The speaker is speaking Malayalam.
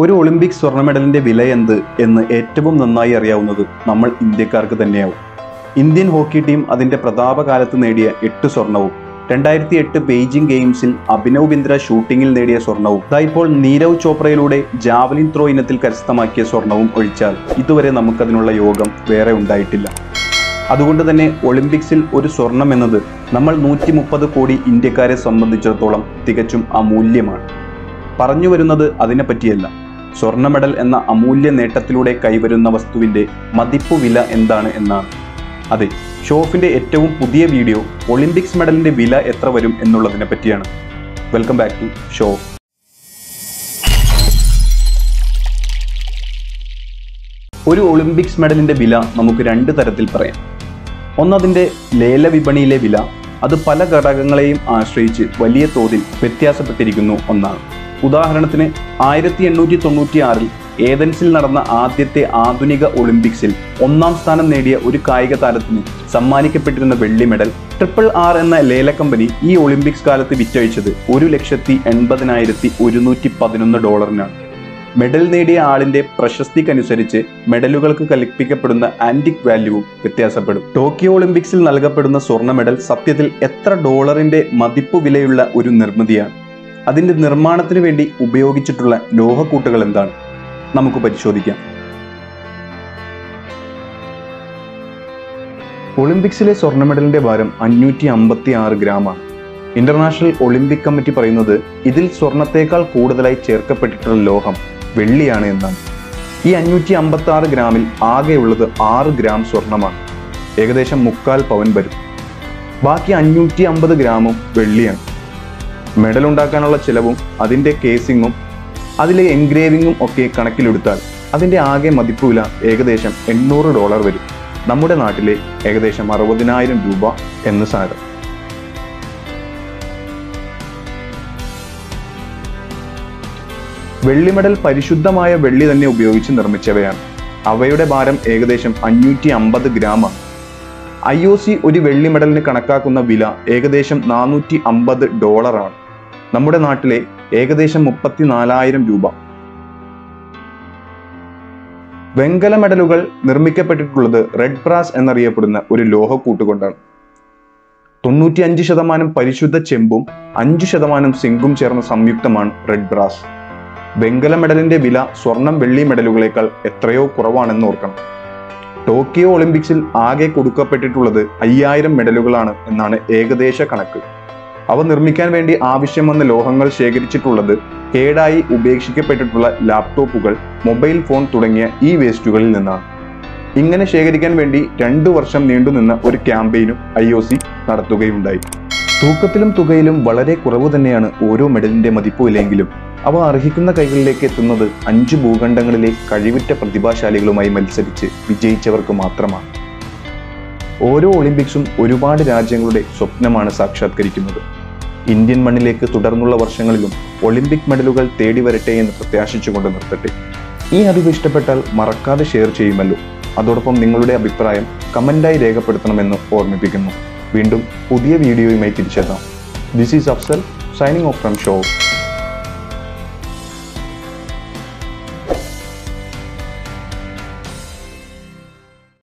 ഒരു ഒളിമ്പിക് സ്വർണ്ണ മെഡലിന്റെ വില എന്ത് എന്ന് ഏറ്റവും നന്നായി അറിയാവുന്നത് നമ്മൾ ഇന്ത്യക്കാർക്ക് തന്നെയാവും ഇന്ത്യൻ ഹോക്കി ടീം അതിന്റെ പ്രതാപകാലത്ത് നേടിയ എട്ട് സ്വർണവും രണ്ടായിരത്തി എട്ട് ബെയ്ജിംഗ് ഗെയിംസിൽ അഭിനവ് ബിന്ദ്ര ഷൂട്ടിങ്ങിൽ നേടിയ സ്വർണവും ഇതാ ഇപ്പോൾ നീരവ് ചോപ്രയിലൂടെ ജാവലിൻ ത്രോ ഇനത്തിൽ കരസ്ഥമാക്കിയ സ്വർണവും ഒഴിച്ചാൽ ഇതുവരെ നമുക്കതിനുള്ള യോഗം വേറെ ഉണ്ടായിട്ടില്ല അതുകൊണ്ട് തന്നെ ഒളിമ്പിക്സിൽ ഒരു സ്വർണം എന്നത് നമ്മൾ നൂറ്റി മുപ്പത് കോടി ഇന്ത്യക്കാരെ സംബന്ധിച്ചിടത്തോളം തികച്ചും അമൂല്യമാണ് പറഞ്ഞു വരുന്നത് അതിനെപ്പറ്റിയല്ല സ്വർണ്ണ മെഡൽ എന്ന അമൂല്യ നേട്ടത്തിലൂടെ കൈവരുന്ന വസ്തുവിന്റെ മതിപ്പു വില എന്താണ് എന്നാണ് അതെ ഷോഫിന്റെ ഏറ്റവും പുതിയ വീഡിയോ ഒളിമ്പിക്സ് മെഡലിന്റെ വില എത്ര വരും എന്നുള്ളതിനെ പറ്റിയാണ് വെൽക്കം ബാക്ക് ടു ഷോ ഒരു ഒളിമ്പിക്സ് മെഡലിന്റെ വില നമുക്ക് രണ്ട് തരത്തിൽ പറയാം ഒന്നതിന്റെ ലേല വിപണിയിലെ വില അത് പല ഘടകങ്ങളെയും ആശ്രയിച്ച് വലിയ തോതിൽ വ്യത്യാസപ്പെട്ടിരിക്കുന്നു ഒന്നാണ് ഉദാഹരണത്തിന് ആയിരത്തി എണ്ണൂറ്റി തൊണ്ണൂറ്റി ആറിൽ ഏതൻസിൽ നടന്ന ആദ്യത്തെ ആധുനിക ഒളിമ്പിക്സിൽ ഒന്നാം സ്ഥാനം നേടിയ ഒരു കായിക താരത്തിന് സമ്മാനിക്കപ്പെട്ടിരുന്ന വെള്ളി മെഡൽ ട്രിപ്പിൾ ആർ എന്ന ലേല കമ്പനി ഈ ഒളിമ്പിക്സ് കാലത്ത് വിറ്റഴിച്ചത് ഒരു ലക്ഷത്തി എൺപതിനായിരത്തി ഒരുന്നൂറ്റി പതിനൊന്ന് ഡോളറിനാണ് മെഡൽ നേടിയ ആളിന്റെ പ്രശസ്തിക്കനുസരിച്ച് മെഡലുകൾക്ക് കൽപ്പിക്കപ്പെടുന്ന ആന്റിക് വാല്യൂവും വ്യത്യാസപ്പെടും ടോക്കിയോ ഒളിമ്പിക്സിൽ നൽകപ്പെടുന്ന സ്വർണ്ണ മെഡൽ സത്യത്തിൽ എത്ര ഡോളറിന്റെ മതിപ്പു വിലയുള്ള ഒരു നിർമ്മിതിയാണ് അതിന്റെ നിർമ്മാണത്തിന് വേണ്ടി ഉപയോഗിച്ചിട്ടുള്ള ലോഹക്കൂട്ടുകൾ എന്താണ് നമുക്ക് പരിശോധിക്കാം ഒളിമ്പിക്സിലെ സ്വർണ്ണ മെഡലിന്റെ ഭാരം അഞ്ഞൂറ്റി അമ്പത്തി ആറ് ഗ്രാമാണ് ഇന്റർനാഷണൽ ഒളിമ്പിക് കമ്മിറ്റി പറയുന്നത് ഇതിൽ സ്വർണത്തേക്കാൾ കൂടുതലായി ചേർക്കപ്പെട്ടിട്ടുള്ള ലോഹം വെള്ളിയാണ് എന്നാണ് ഈ അഞ്ഞൂറ്റി അമ്പത്തി ആറ് ഗ്രാമിൽ ആകെയുള്ളത് ആറ് ഗ്രാം സ്വർണമാണ് ഏകദേശം മുക്കാൽ പവൻ വരും ബാക്കി അഞ്ഞൂറ്റി അമ്പത് ഗ്രാമും വെള്ളിയാണ് മെഡൽ ഉണ്ടാക്കാനുള്ള ചിലവും അതിൻ്റെ കേസിങ്ങും അതിലെ എൻഗ്രേവിങ്ങും ഒക്കെ കണക്കിലെടുത്താൽ അതിൻ്റെ ആകെ മതിപ്പ് വില ഏകദേശം എണ്ണൂറ് ഡോളർ വരും നമ്മുടെ നാട്ടിലെ ഏകദേശം അറുപതിനായിരം രൂപ എന്ന് സാരം വെള്ളി മെഡൽ പരിശുദ്ധമായ വെള്ളി തന്നെ ഉപയോഗിച്ച് നിർമ്മിച്ചവയാണ് അവയുടെ ഭാരം ഏകദേശം അഞ്ഞൂറ്റി അമ്പത് ഗ്രാമാണ് ഐ ഒ സി ഒരു വെള്ളി മെഡലിന് കണക്കാക്കുന്ന വില ഏകദേശം നാനൂറ്റി അമ്പത് ഡോളറാണ് നമ്മുടെ നാട്ടിലെ ഏകദേശം മുപ്പത്തിനാലായിരം രൂപ വെങ്കല മെഡലുകൾ നിർമ്മിക്കപ്പെട്ടിട്ടുള്ളത് റെഡ് ബ്രാസ് എന്നറിയപ്പെടുന്ന ഒരു ലോഹക്കൂട്ട് കൊണ്ടാണ് തൊണ്ണൂറ്റി അഞ്ച് ശതമാനം പരിശുദ്ധ ചെമ്പും അഞ്ച് ശതമാനം സിങ്കും ചേർന്ന സംയുക്തമാണ് റെഡ് ബ്രാസ് വെങ്കല മെഡലിന്റെ വില സ്വർണം വെള്ളി മെഡലുകളേക്കാൾ എത്രയോ കുറവാണെന്ന് ഓർക്കണം ടോക്കിയോ ഒളിമ്പിക്സിൽ ആകെ കൊടുക്കപ്പെട്ടിട്ടുള്ളത് അയ്യായിരം മെഡലുകളാണ് എന്നാണ് ഏകദേശ കണക്ക് അവ നിർമ്മിക്കാൻ വേണ്ടി ആവശ്യം വന്ന ലോഹങ്ങൾ ശേഖരിച്ചിട്ടുള്ളത് കേടായി ഉപേക്ഷിക്കപ്പെട്ടിട്ടുള്ള ലാപ്ടോപ്പുകൾ മൊബൈൽ ഫോൺ തുടങ്ങിയ ഈ വേസ്റ്റുകളിൽ നിന്നാണ് ഇങ്ങനെ ശേഖരിക്കാൻ വേണ്ടി രണ്ടു വർഷം നീണ്ടുനിന്ന ഒരു ക്യാമ്പയിനും ഐ ഒ സി നടത്തുകയുണ്ടായി തൂക്കത്തിലും തുകയിലും വളരെ കുറവ് തന്നെയാണ് ഓരോ മെഡലിന്റെ മതിപ്പുമില്ലെങ്കിലും അവ അർഹിക്കുന്ന കൈകളിലേക്ക് എത്തുന്നത് അഞ്ച് ഭൂഖണ്ഡങ്ങളിലെ കഴിവുറ്റ പ്രതിഭാശാലികളുമായി മത്സരിച്ച് വിജയിച്ചവർക്ക് മാത്രമാണ് ഓരോ ഒളിമ്പിക്സും ഒരുപാട് രാജ്യങ്ങളുടെ സ്വപ്നമാണ് സാക്ഷാത്കരിക്കുന്നത് ഇന്ത്യൻ മണ്ണിലേക്ക് തുടർന്നുള്ള വർഷങ്ങളിലും ഒളിമ്പിക് മെഡലുകൾ തേടി വരട്ടെ എന്ന് പ്രത്യാശിച്ചുകൊണ്ട് നിർത്തട്ടെ ഈ അറിവ് ഇഷ്ടപ്പെട്ടാൽ മറക്കാതെ ഷെയർ ചെയ്യുമല്ലോ അതോടൊപ്പം നിങ്ങളുടെ അഭിപ്രായം കമന്റായി രേഖപ്പെടുത്തണമെന്ന് ഓർമ്മിപ്പിക്കുന്നു വീണ്ടും പുതിയ വീഡിയോയുമായി തിരിച്ചെത്താം this is Afsal signing off from show